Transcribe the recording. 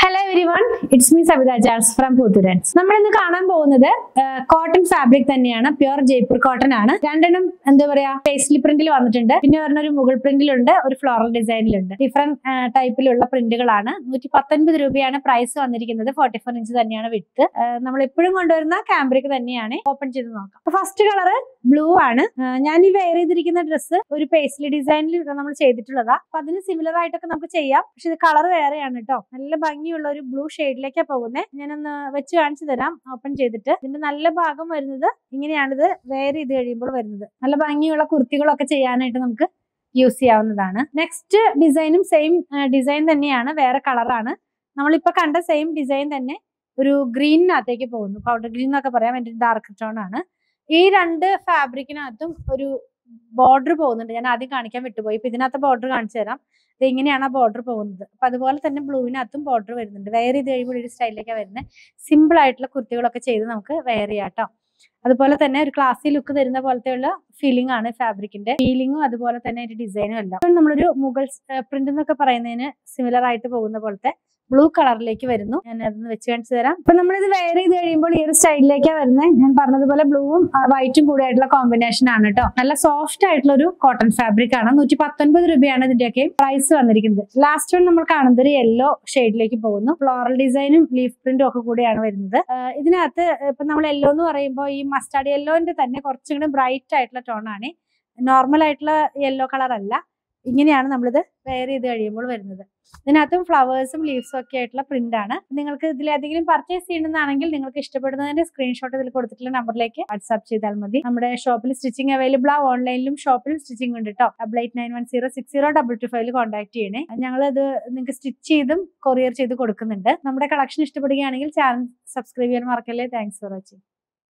hello everyone it's me Savitha Charles from പൂത്തുരൻസ് നമ്മൾ ഇന്ന് കാണാൻ പോകുന്നത് കോട്ടൺ ഫാബ്രിക് തന്നെയാണ് പ്യുർ ജയ്പൂർ കോട്ടൺ ആണ് രണ്ടെണ്ണം എന്താ പറയാ പേസ്ലി പ്രിന്റിൽ വന്നിട്ടുണ്ട് പിന്നെ പറഞ്ഞ ഒരു മുകൾ പ്രിന്റിലുണ്ട് ഒരു ഫ്ലോറൽ ഡിസൈനിലുണ്ട് ഡിഫറെന്റ് ടൈപ്പിലുള്ള പ്രിന്റുകളാണ് നൂറ്റി പത്തൊൻപത് രൂപയാണ് പ്രൈസ് വന്നിരിക്കുന്നത് ഫോർട്ടി ഫോർ ഇഞ്ച് തന്നെയാണ് വിട്ട് നമ്മൾ എപ്പോഴും കൊണ്ടുവരുന്ന ക്യാമ്പ്രിക് തന്നെയാണ് ഓപ്പൺ ചെയ്ത് നോക്കാം ഫസ്റ്റ് കളർ ബ്ലൂ ആണ് ആ, ഞാൻ ഈ വെയർ ചെയ്തിരിക്കുന്ന ഡ്രസ്സ് ഒരു പേസ്ലി ഡിസൈനിൽ നമ്മൾ ചെയ്തിട്ടുള്ളതാ അപ്പൊ അതിന് സിമിലർ ആയിട്ടൊക്കെ നമുക്ക് ചെയ്യാം പക്ഷെ ഇത് കളർ വേറെയാണ് കേട്ടോ നല്ല ഭംഗിയുള്ള ഒരു ബ്ലൂ ഷെയ്ഡിലേക്കാണ് പോകുന്നത് ഞാനൊന്ന് വെച്ച് കാണിച്ചു തരാം ഓപ്പൺ ചെയ്തിട്ട് ഇതിന്റെ നല്ല ഭാഗം വരുന്നത് ഇങ്ങനെയാണിത് വെയർ ചെയ്ത് കഴിയുമ്പോൾ വരുന്നത് നല്ല ഭംഗിയുള്ള കുർത്തികളൊക്കെ ചെയ്യാനായിട്ട് നമുക്ക് യൂസ് ചെയ്യാവുന്നതാണ് നെക്സ്റ്റ് ഡിസൈനും സെയിം ഡിസൈൻ തന്നെയാണ് വേറെ കളറാണ് നമ്മളിപ്പോ കണ്ട സെയിം ഡിസൈൻ തന്നെ ഒരു ഗ്രീനിനകത്തേക്ക് പോകുന്നു പൗഡർ ഗ്രീൻ എന്നൊക്കെ പറയാം എൻ്റെ ഡാർക്ക് ടോൺ ആണ് ഈ രണ്ട് ഫാബ്രിക്കിനകത്തും ഒരു ബോർഡർ പോകുന്നുണ്ട് ഞാൻ ആദ്യം കാണിക്കാൻ വിട്ടുപോയി ഇപ്പൊ ഇതിനകത്ത് ബോർഡർ കാണിച്ചു തരാം ഇത് ഇങ്ങനെയാണ് ആ ബോർഡർ പോകുന്നത് അപ്പൊ അതുപോലെ തന്നെ ബ്ലൂവിനകത്തും ബോർഡർ വരുന്നുണ്ട് വെയർ ചെയ്ത് കഴിയുമ്പോൾ ഒരു സ്റ്റൈലിലേക്കാണ് വരുന്നത് സിമ്പിൾ ആയിട്ടുള്ള കുർത്തികളൊക്കെ ചെയ്ത് നമുക്ക് വെയർ ചെയ്യാം കേട്ടോ അതുപോലെ തന്നെ ഒരു ക്ലാസി ലുക്ക് തരുന്ന പോലത്തെ ഉള്ള ഫീലിംഗ് ആണ് ഫാബ്രിക്കിന്റെ ഫീലിംഗും അതുപോലെ തന്നെ അതിന്റെ ഡിസൈനും എല്ലാം ഇപ്പം നമ്മളൊരു മുഗൾ പ്രിന്റ് എന്നൊക്കെ പറയുന്നതിന് സിമിലർ ആയിട്ട് പോകുന്ന പോലത്തെ ബ്ലൂ കളറിലേക്ക് വരുന്നു ഞാൻ അതൊന്ന് വെച്ച് കാണിച്ചു തരാം ഇപ്പൊ നമ്മളിത് വെയർ ചെയ്ത് കഴിയുമ്പോൾ ഈ ഒരു സ്റ്റൈലിലേക്കാണ് വരുന്നത് ഞാൻ പറഞ്ഞതുപോലെ ബ്ലൂവും വൈറ്റും കൂടി ആയിട്ടുള്ള കോമ്പിനേഷൻ ആണ് കേട്ടോ നല്ല സോഫ്റ്റ് ആയിട്ടുള്ള ഒരു കോട്ടൺ ഫാബ്രിക് ആണ് നൂറ്റി പത്തൊൻപത് രൂപയാണ് ഇതിന്റെയൊക്കെ പ്രൈസ് വന്നിരിക്കുന്നത് ലാസ്റ്റ് വൺ നമ്മൾ കാണുന്നത് ഒരു യെല്ലോ ഷെയ്ഡിലേക്ക് പോകുന്നു ഫ്ലോറൽ ഡിസൈനും ലീഫ് പ്രിന്റും ഒക്കെ കൂടിയാണ് വരുന്നത് ആഹ് ഇതിനകത്ത് ഇപ്പൊ നമ്മൾ യെല്ലോ എന്ന് പറയുമ്പോൾ ഈ മസ്റ്റാർഡ് യെല്ലോന്റെ തന്നെ കുറച്ചും കൂടി ബ്രൈറ്റ് ആയിട്ടുള്ള ടോൺ ആണ് നോർമൽ ആയിട്ടുള്ള യെല്ലോ കളർ അല്ല ഇങ്ങനെയാണ് നമ്മളിത് വെയർ ചെയ്ത് കഴിയുമ്പോൾ വരുന്നത് ഇതിനകത്തും ഫ്ലവേഴ്സും ലീവ്സും ഒക്കെ ആയിട്ടുള്ള പ്രിന്റ് ആണ് നിങ്ങൾക്ക് ഇതിൽ ഏതെങ്കിലും പർച്ചേസ് ചെയ്യണമെന്നാണെങ്കിൽ നിങ്ങൾക്ക് ഇഷ്ടപ്പെടുന്നതിന്റെ സ്ക്രീൻഷോട്ട് ഇതിൽ കൊടുത്തിട്ടുള്ള നമ്പറിലേക്ക് വാട്സ്ആപ്പ് ചെയ്താൽ മതി നമ്മുടെ ഷോപ്പിൽ സ്റ്റിച്ചിങ് അവൈലബിൾ ആ ഓൺലൈനിലും ഷോപ്പിലും സ്റ്റിച്ചിങ് ഉണ്ട് കേട്ടോ double eight nine one zero six zero double two five contact ചെയ്യണേ ഞങ്ങൾ ഇത് നിങ്ങൾക്ക് സ്റ്റിച്ച് ചെയ്തും കൊറിയർ ചെയ്ത് കൊടുക്കുന്നുണ്ട് നമ്മുടെ കളക്ഷൻ ഇഷ്ടപ്പെടുകയാണെങ്കിൽ ചാനൽ സബ്സ്ക്രൈബ് ചെയ്യാൻ മറക്കല്ലേ താങ്ക്സ് ഫോർ വാച്ചിങ്